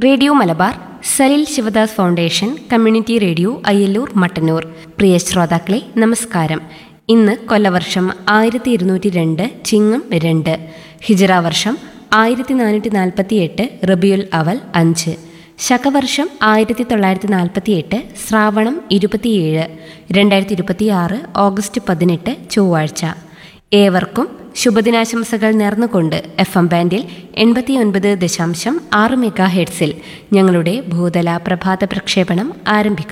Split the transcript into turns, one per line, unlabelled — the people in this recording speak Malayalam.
radio Malabar Salil Sivadas foundation community radio Ayyalloor Mattannur പ്രിയ ശ്രോതാക്കളെ നമസ്കാരം ഇന്ന് കൊല്ലവർഷം ആയിരത്തി ഇരുന്നൂറ്റി രണ്ട് ചിങ്ങം രണ്ട് ഹിജറ വർഷം ആയിരത്തി നാനൂറ്റി നാൽപ്പത്തി എട്ട് റബിയുൽ അവൽ അഞ്ച് ശകവർഷം ആയിരത്തി തൊള്ളായിരത്തി നാൽപ്പത്തി എട്ട് ശ്രാവണം ഇരുപത്തിയേഴ് രണ്ടായിരത്തി ഇരുപത്തി ആറ് ഓഗസ്റ്റ് പതിനെട്ട് ചൊവ്വാഴ്ച ഏവർക്കും ശുഭദിനാശംസകൾ നേർന്നുകൊണ്ട് എഫ് എം ബാൻഡിൽ എൺപത്തിയൊൻപത് ദശാംശം ആറ് മെഗാ ഹെഡ്സിൽ ഞങ്ങളുടെ ഭൂതല പ്രഭാത പ്രക്ഷേപണം ആരംഭിക്കുന്നു